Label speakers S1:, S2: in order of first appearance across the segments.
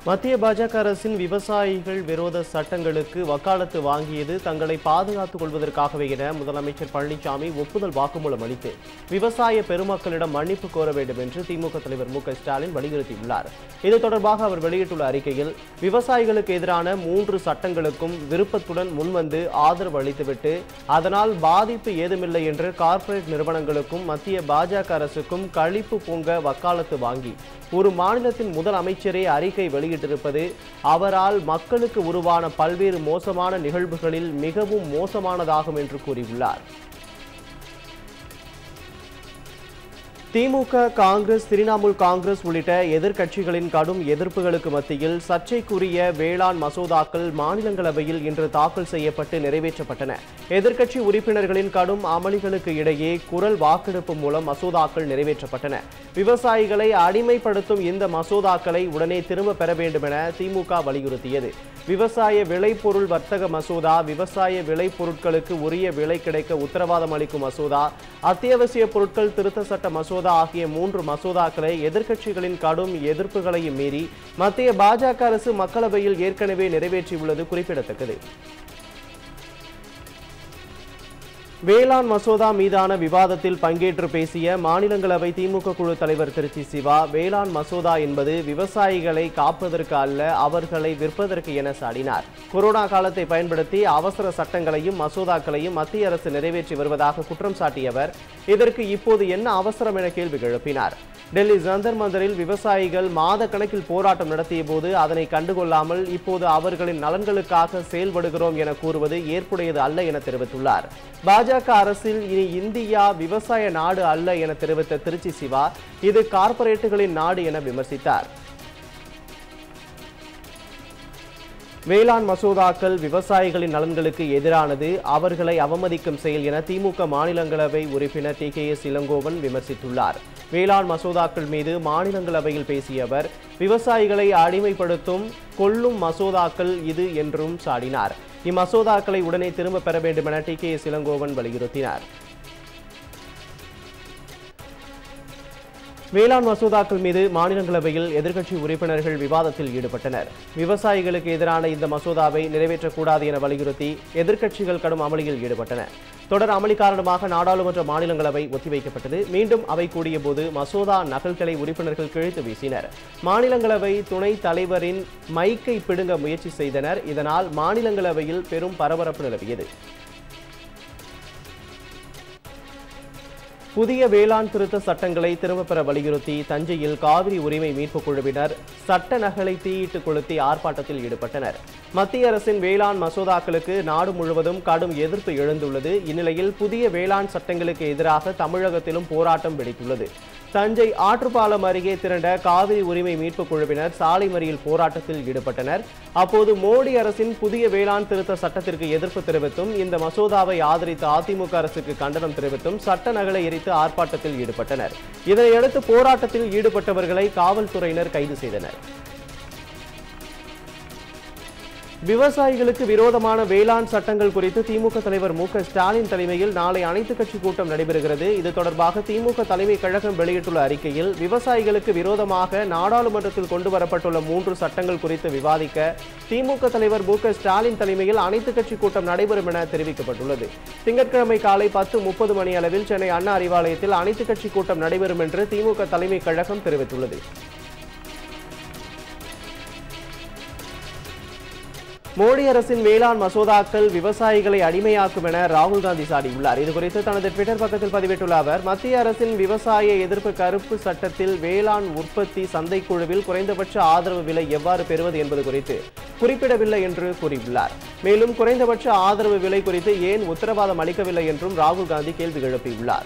S1: மத்திய பாஜக அரசின் விவசாயிகள் விரோத சட்டங்களுக்கு வக்காலத்து வாங்கியது தங்களை பாதுகாத்துக் கொள்வதற்காகவே என முதலமைச்சர் பழனிசாமி ஒப்புதல் வாக்குமூலம் அளித்து விவசாய பெருமக்களிடம் மன்னிப்பு கோர வேண்டும் என்று திமுக தலைவர் மு க ஸ்டாலின் வலியுறுத்தியுள்ளார் இது தொடர்பாக அவர் வெளியிட்டுள்ள அறிக்கையில் விவசாயிகளுக்கு எதிரான மூன்று சட்டங்களுக்கும் விருப்பத்துடன் முன்வந்து ஆதரவு அளித்துவிட்டு அதனால் பாதிப்பு ஏதுமில்லை என்று கார்ப்பரேட் நிறுவனங்களுக்கும் மத்திய பாஜக அரசுக்கும் கழிப்பு பொங்க வக்காலத்து வாங்கி ஒரு மாநிலத்தின் முதல் அமைச்சரே அறிக்கை வெளியிட்டிருப்பது அவரால் மக்களுக்கு உருவான பல்வேறு மோசமான நிகழ்வுகளில் மிகவும் மோசமானதாகும் என்று கூறியுள்ளார் திமுக காங்கிரஸ் திரிணாமுல் காங்கிரஸ் உள்ளிட்ட எதிர்க்கட்சிகளின் கடும் எதிர்ப்புகளுக்கு மத்தியில் சர்ச்சைக்குரிய வேளாண் மசோதாக்கள் மாநிலங்களவையில் இன்று தாக்கல் செய்யப்பட்டு நிறைவேற்றப்பட்டன எதிர்க்கட்சி உறுப்பினர்களின் கடும் அமளிகளுக்கு இடையே குரல் வாக்கெடுப்பு மூலம் மசோதாக்கள் நிறைவேற்றப்பட்டன விவசாயிகளை அடிமைப்படுத்தும் இந்த மசோதாக்களை உடனே திரும்ப பெற வேண்டும் என திமுக வலியுறுத்தியது விவசாய விளைபொருள் வர்த்தக மசோதா விவசாய விளைபொருட்களுக்கு உரிய விலை கிடைக்க உத்தரவாதம் அளிக்கும் மசோதா அத்தியாவசிய பொருட்கள் திருத்த சட்ட மசோதா ஆகிய மூன்று மசோதாக்களை எதிர்க்கட்சிகளின் கடும் எதிர்ப்புகளையும் மீறி மத்திய பாஜக அரசு மக்களவையில் ஏற்கனவே நிறைவேற்றியுள்ளது குறிப்பிடத்தக்கது வேளாண் மசோதா மீதான விவாதத்தில் பங்கேற்று பேசிய மாநிலங்களவை திமுக குழு தலைவர் திருச்சி சிவா வேளாண் மசோதா என்பது விவசாயிகளை காப்பதற்கு அல்ல அவர்களை விற்பதற்கு என சாடினார் கொரோனா காலத்தை பயன்படுத்தி அவசர சட்டங்களையும் மசோதாக்களையும் மத்திய அரசு நிறைவேற்றி வருவதாக குற்றம் சாட்டிய அவர் இதற்கு இப்போது என்ன அவசரம் என கேள்வி எழுப்பினார் டெல்லி ஜந்தர் மந்தரில் விவசாயிகள் மாத கணக்கில் போராட்டம் நடத்திய போது அதனை கண்டுகொள்ளாமல் இப்போது அவர்களின் நலன்களுக்காக செயல்படுகிறோம் என கூறுவது ஏற்புடையது அல்ல என தெரிவித்துள்ளார் பாஜக அரசில் இனி இந்தியா விவசாய நாடு அல்ல என தெரிவித்த திருச்சி சிவா இது கார்ப்பரேட்டுகளின் நாடு என விமர்சித்தார் வேளாண் மசோதாக்கள் விவசாயிகளின் நலன்களுக்கு எதிரானது அவர்களை அவமதிக்கும் செயல் என திமுக மாநிலங்களவை உறுப்பினர் டி கே எஸ் இளங்கோவன் விமர்சித்துள்ளார் வேளாண் மசோதாக்கள் மீது மாநிலங்களவையில் பேசிய அவர் விவசாயிகளை அடிமைப்படுத்தும் கொல்லும் மசோதாக்கள் இது என்றும் சாடினார் இம்மசோதாக்களை உடனே திரும்ப பெற வேண்டும் என டி கே எஸ் இளங்கோவன் வலியுறுத்தினார் வேளாண் மசோதாக்கள் மீது மாநிலங்களவையில் எதிர்க்கட்சி உறுப்பினர்கள் விவாதத்தில் ஈடுபட்டனர் விவசாயிகளுக்கு எதிரான இந்த மசோதாவை நிறைவேற்றக்கூடாது என வலியுறுத்தி எதிர்க்கட்சிகள் கடும் அமளியில் ஈடுபட்டன தொடர் அமளி காரணமாக நாடாளுமன்ற மாநிலங்களவை ஒத்திவைக்கப்பட்டது மீண்டும் அவை கூடிய போது மசோதா நகல்களை உறுப்பினர்கள் கிழித்து வீசினர் மாநிலங்களவை துணைத் தலைவரின் மைக்கை பிடுங்க முயற்சி செய்தனர் இதனால் மாநிலங்களவையில் பெரும் பரபரப்பு நிலவியது புதிய வேளாண் திருத்த சட்டங்களை திரும்பப் பெற வலியுறுத்தி தஞ்சையில் காவிரி உரிமை மீட்புக் குழுவினர் சட்ட நகலை தீயிட்டு கொளுத்தி ஆர்ப்பாட்டத்தில் ஈடுபட்டனர் மத்திய அரசின் வேளாண் மசோதாக்களுக்கு நாடு முழுவதும் கடும் எதிர்ப்பு எழுந்துள்ளது இந்நிலையில் புதிய வேளாண் சட்டங்களுக்கு எதிராக தமிழகத்திலும் போராட்டம் வெடித்துள்ளது தஞ்சை ஆற்றுப்பாலம் அருகே திரண்ட காவிரி உரிமை மீட்புக் குழுவினர் சாலை மறியல் போராட்டத்தில் ஈடுபட்டனர் அப்போது மோடி அரசின் புதிய வேளாண் திருத்த சட்டத்திற்கு எதிர்ப்பு தெரிவித்தும் இந்த மசோதாவை ஆதரித்த அதிமுக அரசுக்கு கண்டனம் தெரிவித்தும் சட்ட நகலை எரித்து ஆர்ப்பாட்டத்தில் ஈடுபட்டனர் இதனையடுத்து போராட்டத்தில் ஈடுபட்டவர்களை காவல்துறையினர் கைது செய்தனர் விவசாயிகளுக்கு விரோதமான வேளாண் சட்டங்கள் குறித்து திமுக தலைவர் மு க ஸ்டாலின் தலைமையில் நாளை அனைத்துக் கட்சி கூட்டம் நடைபெறுகிறது இது தொடர்பாக திமுக தலைமை கழகம் வெளியிட்டுள்ள அறிக்கையில் விவசாயிகளுக்கு விரோதமாக நாடாளுமன்றத்தில் கொண்டு வரப்பட்டுள்ள மூன்று சட்டங்கள் குறித்து விவாதிக்க திமுக தலைவர் மு க ஸ்டாலின் தலைமையில் அனைத்துக் கட்சி கூட்டம் நடைபெறும் என தெரிவிக்கப்பட்டுள்ளது திங்கட்கிழமை காலை பத்து முப்பது மணி அளவில் சென்னை அண்ணா அறிவாலயத்தில் அனைத்துக் கட்சி கூட்டம் நடைபெறும் என்று திமுக தலைமை கழகம் தெரிவித்துள்ளது மோடி அரசின் வேளாண் மசோதாக்கள் விவசாயிகளை அடிமையாக்கும் என ராகுல் காந்தி சாடியுள்ளார் இதுகுறித்து தனது ட்விட்டர் பக்கத்தில் பதிவிட்டுள்ள அவர் மத்திய அரசின் விவசாய எதிர்ப்பு கருப்பு சட்டத்தில் வேளாண் உற்பத்தி சந்தைக்குழுவில் குறைந்தபட்ச ஆதரவு விலை எவ்வாறு பெறுவது என்பது குறித்து குறிப்பிடவில்லை என்று கூறியுள்ளார் மேலும் குறைந்தபட்ச ஆதரவு விலை குறித்து ஏன் உத்தரவாதம் அளிக்கவில்லை என்றும் ராகுல் காந்தி கேள்வி எழுப்பியுள்ளார்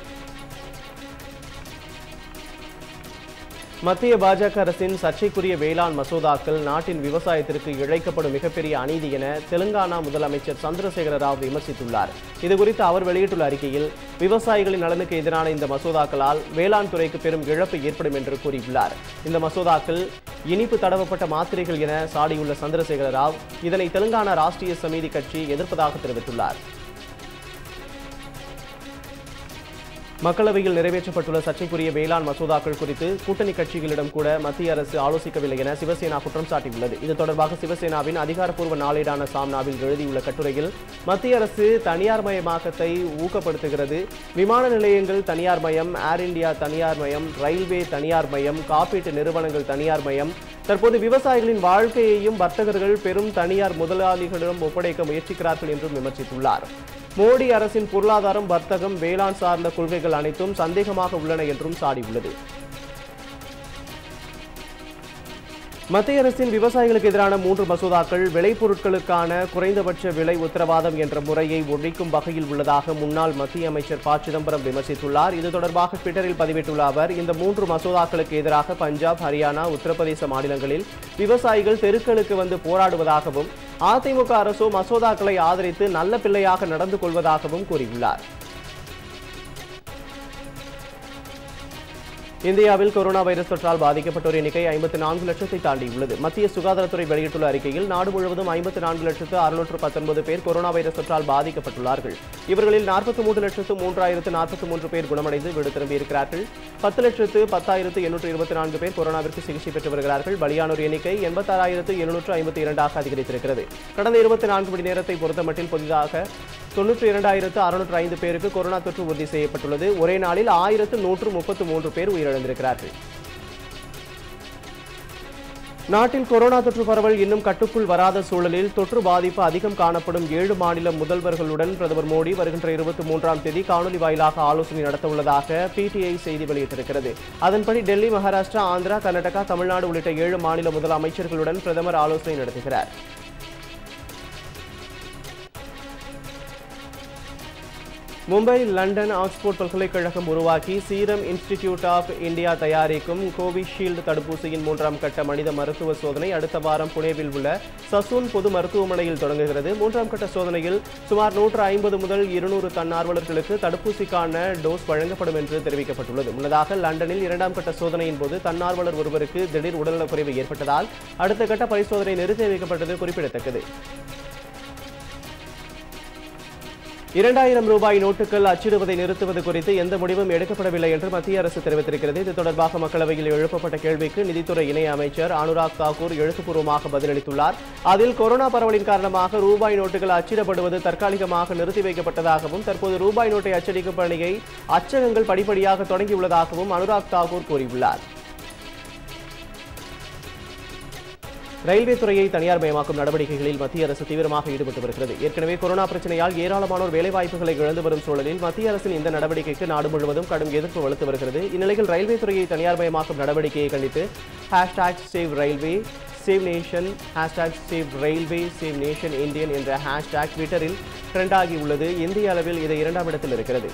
S1: மத்திய பாஜக அரசின் சர்ச்சைக்குரிய வேளாண் மசோதாக்கள் நாட்டின் விவசாயத்திற்கு இழைக்கப்படும் மிகப்பெரிய அநீதி என தெலுங்கானா முதலமைச்சர் சந்திரசேகர ராவ் விமர்சித்துள்ளார் இதுகுறித்து அவர் வெளியிட்டுள்ள அறிக்கையில் விவசாயிகளின் நலனுக்கு எதிரான இந்த மசோதாக்களால் வேளாண் துறைக்கு பெரும் இழப்பு ஏற்படும் என்று கூறியுள்ளார் இந்த மசோதாக்கள் இனிப்பு தடவப்பட்ட மாத்திரைகள் என சாடியுள்ள சந்திரசேகர ராவ் இதனை தெலுங்கானா ராஷ்டிரிய சமிதி கட்சி எதிர்ப்பதாக தெரிவித்துள்ளார் மக்களவையில் நிறைவேற்றப்பட்டுள்ள சர்ச்சைக்குரிய வேளாண் மசோதாக்கள் குறித்து கூட்டணி கட்சிகளிடம் கூட மத்திய அரசு ஆலோசிக்கவில்லை என சிவசேனா குற்றம் சாட்டியுள்ளது இது தொடர்பாக சிவசேனாவின் அதிகாரப்பூர்வ நாளேடான சாம்னாவில் எழுதியுள்ள கட்டுரையில் மத்திய அரசு தனியார் மயமாக்கத்தை ஊக்கப்படுத்துகிறது விமான நிலையங்கள் தனியார் மயம் ஏர் இந்தியா தனியார் மயம் ரயில்வே தனியார் மயம் காப்பீட்டு நிறுவனங்கள் தனியார் மயம் தற்போது விவசாயிகளின் வாழ்க்கையையும் வர்த்தகர்கள் பெரும் தனியார் முதலாளிகளிடம் ஒப்படைக்க முயற்சிக்கிறார்கள் என்றும் விமர்சித்துள்ளார் மோடி அரசின் பொருளாதாரம் வர்த்தகம் வேளாண் சார்ந்த கொள்கைகள் அனைத்தும் சந்தேகமாக உள்ளன என்றும் சாடியுள்ளது மத்திய அரசின் விவசாயிகளுக்கு எதிரான மூன்று மசோதாக்கள் விளைபொருட்களுக்கான குறைந்தபட்ச விலை உத்தரவாதம் என்ற முறையை ஒழிக்கும் வகையில் உள்ளதாக முன்னாள் மத்திய அமைச்சர் ப சிதம்பரம் விமர்சித்துள்ளார் இது தொடர்பாக ட்விட்டரில் பதிவிட்டுள்ள அவர் இந்த மூன்று மசோதாக்களுக்கு எதிராக பஞ்சாப் ஹரியானா உத்தரப்பிரதேச மாநிலங்களில் விவசாயிகள் தெருக்களுக்கு வந்து போராடுவதாகவும் அதிமுக அரசோ மசோதாக்களை ஆதரித்து நல்ல பிள்ளையாக நடந்து கொள்வதாகவும் கூறியுள்ளார் இந்தியாவில் கொரோனா வைரஸ் தொற்றால் பாதிக்கப்பட்டோர் எண்ணிக்கை ஐம்பத்தி நான்கு லட்சத்தை தாண்டியுள்ளது மத்திய சுகாதாரத்துறை வெளியிட்டுள்ள அறிக்கையில் நாடு முழுவதும் ஐம்பத்தி நான்கு லட்சத்து அறுநூற்று பத்தொன்பது பேர் கொரோனா வைரஸ் தொற்றால் பாதிக்கப்பட்டுள்ளார்கள் இவர்களில் நாற்பத்தி மூன்று லட்சத்து மூன்றாயிரத்து நாற்பத்தி மூன்று பேர் குணமடைந்து வீடு திரும்பியிருக்கிறார்கள் பத்து லட்சத்து பத்தாயிரத்து எண்ணூற்று இருபத்தி நான்கு பேர் கொரோனாவிற்கு சிகிச்சை பெற்று வருகிறார்கள் பலியானோர் எண்ணிக்கை எண்பத்தாறாயிரத்து எழுநூற்று ஐம்பத்தி இரண்டாக அதிகரித்திருக்கிறது கடந்த இருபத்தி நான்கு மணி நேரத்தை பொறுத்தமட்டில் புதிதாக தொன்னூற்றி இரண்டாயிரத்து அறுநூற்று ஐந்து பேருக்கு கொரோனா தொற்று உறுதி செய்யப்பட்டுள்ளது ஒரே நாளில் ஆயிரத்து நூற்று முப்பத்து மூன்று பேர் உயிரிழந்திருக்கிறார்கள் நாட்டில் கொரோனா தொற்று பரவல் இன்னும் கட்டுக்குள் வராத சூழலில் தொற்று பாதிப்பு அதிகம் காணப்படும் ஏழு மாநில முதல்வர்களுடன் பிரதமர் மோடி வருகின்ற இருபத்தி மூன்றாம் தேதி காணொலி வாயிலாக ஆலோசனை நடத்த உள்ளதாக பிடிஐ செய்தி வெளியிட்டிருக்கிறது அதன்படி டெல்லி மகாராஷ்டிரா ஆந்திரா கர்நாடகா தமிழ்நாடு உள்ளிட்ட ஏழு மாநில முதலமைச்சர்களுடன் பிரதமர் ஆலோசனை நடத்துகிறார் மும்பை லண்டன் ஆக்ஸ்போர்ட் பல்கலைக்கழகம் உருவாக்கி சீரம் இன்ஸ்டிடியூட் ஆஃப் இந்தியா தயாரிக்கும் கோவிஷீல்டு தடுப்பூசியின் மூன்றாம் கட்ட மனித மருத்துவ சோதனை அடுத்த வாரம் புனேவில் உள்ள சசூன் பொது மருத்துவமனையில் தொடங்குகிறது மூன்றாம் கட்ட சோதனையில் சுமார் நூற்று ஐம்பது முதல் இருநூறு தன்னார்வலர்களுக்கு தடுப்பூசிக்கான டோஸ் வழங்கப்படும் என்று தெரிவிக்கப்பட்டுள்ளது முன்னதாக லண்டனில் இரண்டாம் கட்ட சோதனையின் போது தன்னார்வலர் ஒருவருக்கு திடீர் உடல்நலக்குறைவு ஏற்பட்டதால் அடுத்த கட்ட பரிசோதனை நிறுத்தி வைக்கப்பட்டது குறிப்பிடத்தக்கது இரண்டாயிரம் ரூபாய் நோட்டுகள் அச்சிடுவதை நிறுத்துவது குறித்து எந்த முடிவும் எடுக்கப்படவில்லை என்று மத்திய அரசு தெரிவித்திருக்கிறது இது தொடர்பாக மக்களவையில் எழுப்பப்பட்ட கேள்விக்கு நிதித்துறை இணை அமைச்சர் அனுராக் தாக்கூர் எழுத்துப்பூர்வமாக பதிலளித்துள்ளார் அதில் கொரோனா பரவலின் காரணமாக ரூபாய் நோட்டுகள் அச்சிடப்படுவது தற்காலிகமாக நிறுத்தி வைக்கப்பட்டதாகவும் தற்போது ரூபாய் நோட்டை அச்சடிக்கும் பணியை அச்சகங்கள் படிப்படியாக தொடங்கியுள்ளதாகவும் அனுராக் தாக்கூர் கூறியுள்ளார் ரயில்வே துறையை தனியார் மயமாக்கும் நடவடிக்கைகளில் மத்திய அரசு தீவிரமாக ஈடுபட்டு வருகிறது ஏற்கனவே கொரோனா பிரச்சனையால் ஏராளமானோர் வேலைவாய்ப்புகளை இழந்து வரும் சூழலில் மத்திய அரசின் இந்த நடவடிக்கைக்கு நாடு முழுவதும் கடும் எதிர்ப்பு வலுத்து வருகிறது இந்நிலையில் ரயில்வே துறையை தனியார் மயமாக்கும் நடவடிக்கையை கண்டித்து hashtag save railway save nation hashtag save railway save nation Indian என்ற ஹேஷ்டாக் ட்விட்டரில் ட்ரெண்ட் ஆகியுள்ளது இந்திய அளவில் இது இரண்டாம் இடத்தில் இருக்கிறது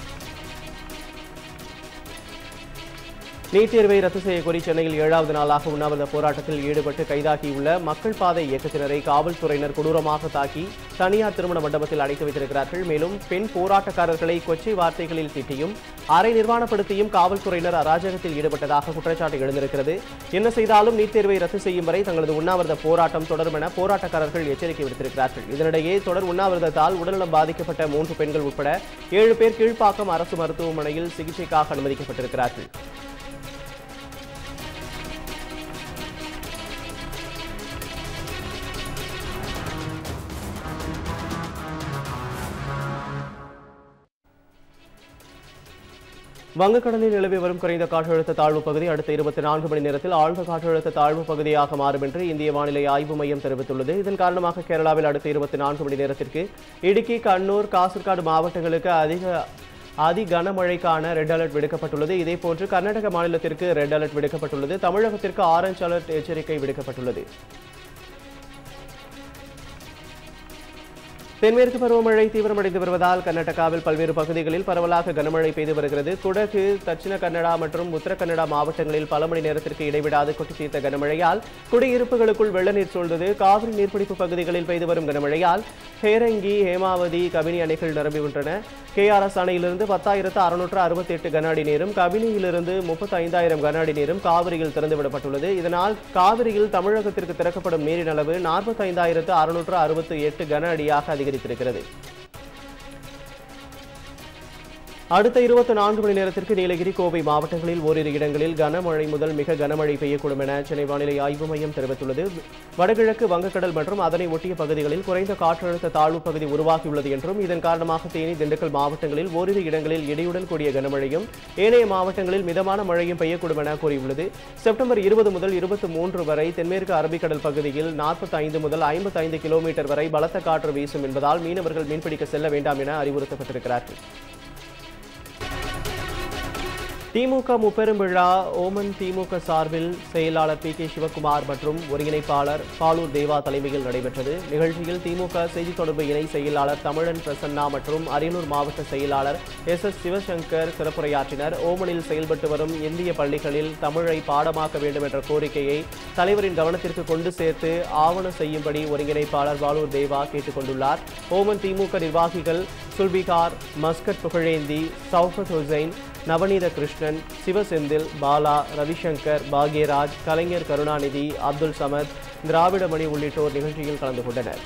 S1: நீட் தேர்வை ரத்து செய்ய கோரி சென்னையில் ஏழாவது நாளாக உண்ணாவிரத போராட்டத்தில் ஈடுபட்டு கைதாகியுள்ள மக்கள் பாதை இயக்கத்தினரை காவல்துறையினர் கொடூரமாக தாக்கி தனியார் திருமண மண்டபத்தில் அடைத்து வைத்திருக்கிறார்கள் மேலும் பெண் போராட்டக்காரர்களை கொச்சை வார்த்தைகளில் திட்டியும் அரை நிர்வாணப்படுத்தியும் காவல்துறையினர் அராஜகத்தில் ஈடுபட்டதாக குற்றச்சாட்டு எழுந்திருக்கிறது என்ன செய்தாலும் நீட் தேர்வை ரத்து செய்யும் வரை தங்களது உண்ணாவிரத போராட்டம் தொடரும் என போராட்டக்காரர்கள் எச்சரிக்கை விடுத்திருக்கிறார்கள் இதனிடையே தொடர் உண்ணாவிரதத்தால் உடல்நலம் பாதிக்கப்பட்ட மூன்று பெண்கள் உட்பட ஏழு பேர் கீழ்ப்பாக்கம் அரசு மருத்துவமனையில் சிகிச்சைக்காக அனுமதிக்கப்பட்டிருக்கிறார்கள் வங்கக்கடலில் நிலவி வரும் குறைந்த காற்றழுத்த தாழ்வு பகுதி அடுத்த இருபத்தி நான்கு மணி நேரத்தில் ஆழ்ந்த காற்றழுத்த தாழ்வு பகுதியாக மாறும் என்று இந்திய வானிலை ஆய்வு மையம் தெரிவித்துள்ளது இதன் காரணமாக கேரளாவில் அடுத்த இருபத்தி நான்கு மணி நேரத்திற்கு இடுக்கி கண்ணூர் காசர்காடு மாவட்டங்களுக்கு அதிக அதி கனமழைக்கான ரெட் அலர்ட் விடுக்கப்பட்டுள்ளது இதேபோன்று கர்நாடக மாநிலத்திற்கு ரெட் அலர்ட் விடுக்கப்பட்டுள்ளது தமிழகத்திற்கு ஆரஞ்ச் அலர்ட் எச்சரிக்கை விடுக்கப்பட்டுள்ளது தென்மேற்கு பருவமழை தீவிரமடைந்து வருவதால் கர்நாடகாவில் பல்வேறு பகுதிகளில் பரவலாக கனமழை பெய்து வருகிறது குடகு தட்சிண கன்னடா மற்றும் உத்தர கன்னடா மாவட்டங்களில் பல மணி நேரத்திற்கு இடைவிடாது கொட்டி தீர்த்த கனமழையால் குடியிருப்புகளுக்குள் வெள்ள நீர் சூழ்ந்தது காவிரி நீர்பிடிப்பு பகுதிகளில் பெய்து வரும் கனமழையால் ஹேரங்கி ஹேமாவதி கபினி அணைகள் நிரம்பியுள்ளன கேஆர்எஸ் அணையிலிருந்து பத்தாயிரத்து அறுநூற்று அறுபத்தி எட்டு கன அடி நீரும் கபினியிலிருந்து முப்பத்தி ஐந்தாயிரம் கன அடி நீரும் காவிரியில் திறந்துவிடப்பட்டுள்ளது இதனால் காவிரியில் தமிழகத்திற்கு திறக்கப்படும் நீரின் அளவு நாற்பத்தி ஐந்தாயிரத்து அறுநூற்று அறுபத்தி எட்டு கன அடியாக அதிகரித்திருக்கிறது அடுத்த இருபத்தி நான்கு மணி நேரத்திற்கு நீலகிரி கோவை மாவட்டங்களில் ஓரிரு இடங்களில் கனமழை முதல் மிக கனமழை பெய்யக்கூடும் என சென்னை வானிலை ஆய்வு மையம் தெரிவித்துள்ளது வடகிழக்கு வங்கக்கடல் மற்றும் அதனை ஒட்டிய பகுதிகளில் குறைந்த காற்றழுத்த தாழ்வு பகுதி உருவாகியுள்ளது என்றும் இதன் காரணமாக தேனி திண்டுக்கல் மாவட்டங்களில் ஓரிரு இடங்களில் இடியுடன் கூடிய கனமழையும் ஏனைய மாவட்டங்களில் மிதமான மழையும் பெய்யக்கூடும் என கூறியுள்ளது செப்டம்பர் இருபது முதல் இருபத்தி மூன்று வரை தென்மேற்கு அரபிக்கடல் பகுதியில் நாற்பத்தி ஐந்து முதல் ஐம்பத்தி ஐந்து கிலோமீட்டர் வரை பலத்த காற்று வீசும் என்பதால் மீனவர்கள் மீன்பிடிக்க செல்ல வேண்டாம் என அறிவுறுத்தப்பட்டிருக்கிறார்கள் திமுக முப்பெரும் விழா ஓமன் திமுக சார்பில் செயலாளர் பி கே சிவகுமார் மற்றும் ஒருங்கிணைப்பாளர் பாலூர் தேவா தலைமையில் நடைபெற்றது நிகழ்ச்சியில் திமுக செய்தித் தொடர்பு இணை செயலாளர் தமிழன் பிரசன்னா மற்றும் அரியலூர் மாவட்ட செயலாளர் எஸ் எஸ் சிவசங்கர் சிறப்புரையாற்றினர் ஓமனில் செயல்பட்டு வரும் இந்திய பள்ளிகளில் தமிழை பாடமாக்க வேண்டும் என்ற கோரிக்கையை தலைவரின் கவனத்திற்கு கொண்டு சேர்த்து ஆவண செய்யும்படி ஒருங்கிணைப்பாளர் பாலூர் தேவா கேட்டுக் கொண்டுள்ளார் ஓமன் திமுக நிர்வாகிகள் சுல்பிகார் மஸ்கட் புகழேந்தி சௌஃபத் ஹுசைன் நவநீத கிருஷ்ணன் சிவசெந்தில் பாலா ரவிசங்கர் பாக்யராஜ் கலைஞர் கருணாநிதி அப்துல் சமத் திராவிடமணி உள்ளிட்டோர் நிகழ்ச்சியில் கலந்து கொண்டனர்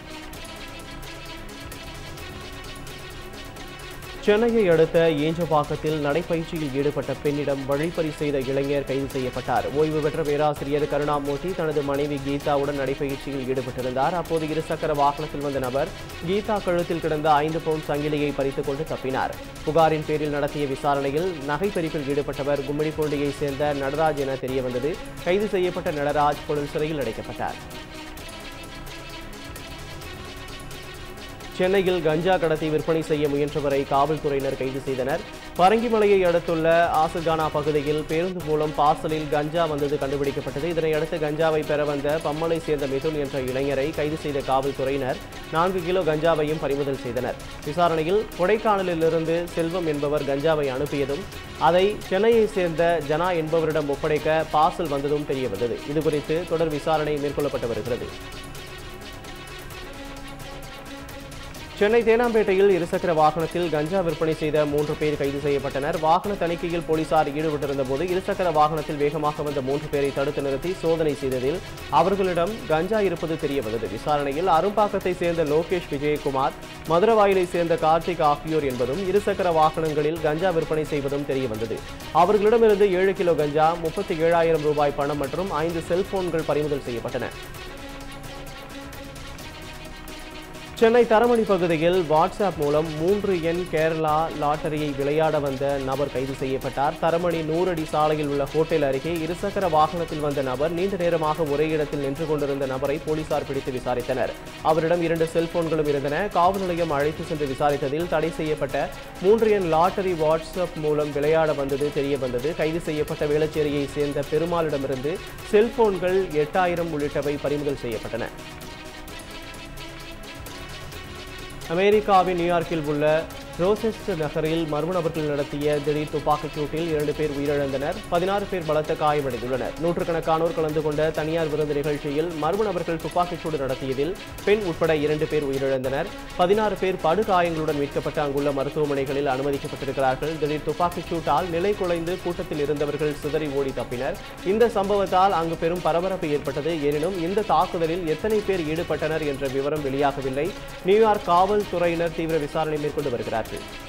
S1: சென்னையை அடுத்த ஏஞ்சபாக்கத்தில் நடைப்பயிற்சியில் ஈடுபட்ட பெண்ணிடம் வழிப்பறி செய்த இளைஞர் கைது செய்யப்பட்டார் ஓய்வு பெற்ற பேராசிரியர் கருணாமூர்த்தி தனது மனைவி கீதாவுடன் நடைப்பயிற்சியில் ஈடுபட்டிருந்தார் அப்போது இருசக்கர வாகனத்தில் வந்த நபர் கீதா கழுத்தில் கிடந்த ஐந்து பவுண்ட் சங்கிலியை பறித்துக் கொண்டு தப்பினார் புகாரின் பேரில் நடத்திய விசாரணையில் நகை பறிப்பில் ஈடுபட்டவர் கும்மிடிப்பூண்டியைச் சேர்ந்த நடராஜ் என தெரியவந்தது கைது செய்யப்பட்ட நடராஜ் கொழும்பு சிறையில் அடைக்கப்பட்டார் சென்னையில் கஞ்சா கடத்தி விற்பனை செய்ய முயன்றவரை காவல்துறையினர் கைது செய்தனர் பரங்கிமலையை அடுத்துள்ள ஆசகானா பகுதியில் பேருந்து மூலம் பார்சலில் கஞ்சா வந்தது கண்டுபிடிக்கப்பட்டது இதனையடுத்து கஞ்சாவை பெற வந்த பம்மலை சேர்ந்த மிதுன் என்ற இளைஞரை கைது செய்த காவல்துறையினர் நான்கு கிலோ கஞ்சாவையும் பறிமுதல் செய்தனர் விசாரணையில் கொடைக்கானலிலிருந்து செல்வம் என்பவர் கஞ்சாவை அனுப்பியதும் அதை சென்னையை சேர்ந்த ஜனா என்பவரிடம் ஒப்படைக்க பார்சல் வந்ததும் தெரியவந்தது இதுகுறித்து தொடர் விசாரணை மேற்கொள்ளப்பட்டு வருகிறது சென்னை தேனாம்பேட்டையில் இருசக்கர வாகனத்தில் கஞ்சா விற்பனை செய்த மூன்று பேர் கைது செய்யப்பட்டனர் வாகன தணிக்கையில் போலீசார் ஈடுபட்டிருந்த போது இருசக்கர வாகனத்தில் வேகமாக வந்த மூன்று பேரை தடுத்து நிறுத்தி சோதனை செய்ததில் அவர்களிடம் கஞ்சா இருப்பது தெரிய வந்தது விசாரணையில் அரும்பாக்கத்தை சேர்ந்த லோகேஷ் விஜயகுமார் மதுரவாயிலை சேர்ந்த கார்த்திக் ஆகியோர் என்பதும் இருசக்கர வாகனங்களில் கஞ்சா விற்பனை செய்வதும் தெரிய வந்தது அவர்களிடமிருந்து ஏழு கிலோ கஞ்சா முப்பத்தி ஏழாயிரம் ரூபாய் பணம் மற்றும் ஐந்து செல்போன்கள் பறிமுதல் செய்யப்பட்டன சென்னை தரமணி பகுதியில் வாட்ஸ்அப் மூலம் மூன்று எண் கேரளா லாட்டரியை விளையாட வந்த நபர் கைது செய்யப்பட்டார் தரமணி நூறடி சாலையில் உள்ள ஹோட்டல் அருகே இருசக்கர வாகனத்தில் வந்த நபர் நீண்ட நேரமாக ஒரே இடத்தில் நின்று கொண்டிருந்த நபரை போலீசார் பிடித்து விசாரித்தனர் அவரிடம் இரண்டு செல்போன்களும் இருந்தன காவல் நிலையம் அழைத்து சென்று விசாரித்ததில் தடை செய்யப்பட்ட மூன்று எண் லாட்டரி வாட்ஸ்அப் மூலம் விளையாட வந்தது தெரிய வந்தது கைது செய்யப்பட்ட வேளச்சேரியை சேர்ந்த பெருமாளிடமிருந்து செல்போன்கள் எட்டாயிரம் உள்ளிட்டவை பறிமுதல் செய்யப்பட்டன அமெரிக்காவின் நியூயார்க்கில் உள்ள ரோசெஸ்ட் நகரில் மர்ம நபர்கள் நடத்திய திடீர் துப்பாக்கிச் சூட்டில் இரண்டு பேர் உயிரிழந்தனர் பதினாறு பேர் பலத்த காயமடைந்துள்ளனர் நூற்றுக்கணக்கானோர் கலந்து கொண்ட தனியார் விருந்து நிகழ்ச்சியில் மர்ம நபர்கள் துப்பாக்கிச் சூடு நடத்தியதில் பெண் உட்பட இரண்டு பேர் உயிரிழந்தனர் பதினாறு பேர் படுகாயங்களுடன் மீட்கப்பட்டு அங்குள்ள மருத்துவமனைகளில் அனுமதிக்கப்பட்டிருக்கிறார்கள் திடீர் துப்பாக்கிச் சூட்டால் நிலை குலைந்து கூட்டத்தில் இருந்தவர்கள் சிதறி ஓடி தப்பினர் இந்த சம்பவத்தால் அங்கு பெரும் பரபரப்பு ஏற்பட்டது எனினும் இந்த தாக்குதலில் எத்தனை பேர் ஈடுபட்டனர் என்ற விவரம் வெளியாகவில்லை நியூயார்க் காவல்துறையினர் தீவிர விசாரணை மேற்கொண்டு வருகிறார்கள்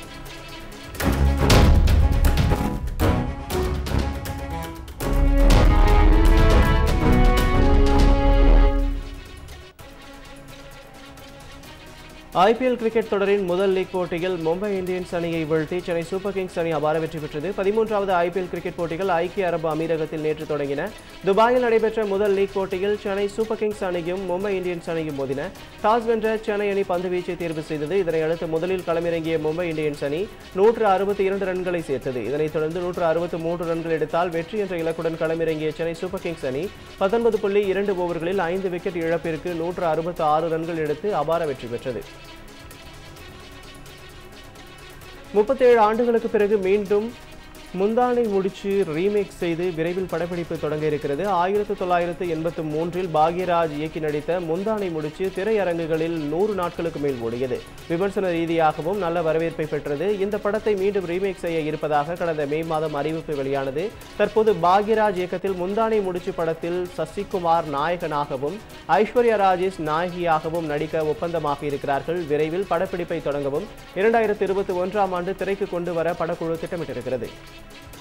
S1: ஐபிஎல் கிரிக்கெட் தொடரின் முதல் லீக் போட்டியில் மும்பை இந்தியன்ஸ் அணியை வீழ்த்தி சென்னை சூப்பர் கிங்ஸ் அணி அபார வெற்றி பெற்றது பதிமூன்றாவது ஐபிஎல் கிரிக்கெட் போட்டிகள் ஐக்கிய அரபு அமீரகத்தில் நேற்று தொடங்கின துபாயில் நடைபெற்ற முதல் லீக் போட்டியில் சென்னை சூப்பர் கிங்ஸ் அணியும் மும்பை இந்தியன்ஸ் அணியும் மோதின டாஸ் வென்ற சென்னை அணி பந்து வீச்சை தேர்வு செய்தது இதனையடுத்து முதலில் களமிறங்கிய மும்பை இந்தியன்ஸ் அணி நூற்று அறுபத்தி இரண்டு ரன்களை சேர்த்தது இதனைத் தொடர்ந்து நூற்று அறுபத்து மூன்று ரன்கள் எடுத்தால் வெற்றி என்ற இலக்குடன் களமிறங்கிய சென்னை சூப்பர் கிங்ஸ் அணி பத்தொன்பது புள்ளி இரண்டு ஓவர்களில் ஐந்து விக்கெட் இழப்பிற்கு நூற்று அறுபத்து ஆறு ரன்கள் எடுத்து அபார வெற்றி பெற்றது முப்பத்தேழு ஆண்டுகளுக்கு பிறகு மீண்டும் முந்தானை முடிச்சு ரீமேக் செய்து விரைவில் படப்பிடிப்பு தொடங்க இருக்கிறது ஆயிரத்து தொள்ளாயிரத்து எண்பத்து மூன்றில் பாக்யராஜ் இயக்கி நடித்த முந்தானை முடிச்சு திரையரங்குகளில் நூறு நாட்களுக்கு மேல் ஓடியது விமர்சன ரீதியாகவும் நல்ல வரவேற்பை பெற்றது இந்த படத்தை மீண்டும் ரீமேக் செய்ய இருப்பதாக கடந்த மே மாதம் அறிவிப்பு வெளியானது தற்போது பாக்யராஜ் இயக்கத்தில் முந்தானை முடிச்சு படத்தில் சசிகுமார் நாயகனாகவும் ஐஸ்வர்யா ராஜேஷ் நாயகியாகவும் நடிக்க ஒப்பந்தமாக இருக்கிறார்கள் விரைவில் படப்பிடிப்பை தொடங்கவும் இரண்டாயிரத்து இருபத்தி ஒன்றாம் ஆண்டு திரைக்கு கொண்டு வர படக்குழு திட்டமிட்டிருக்கிறது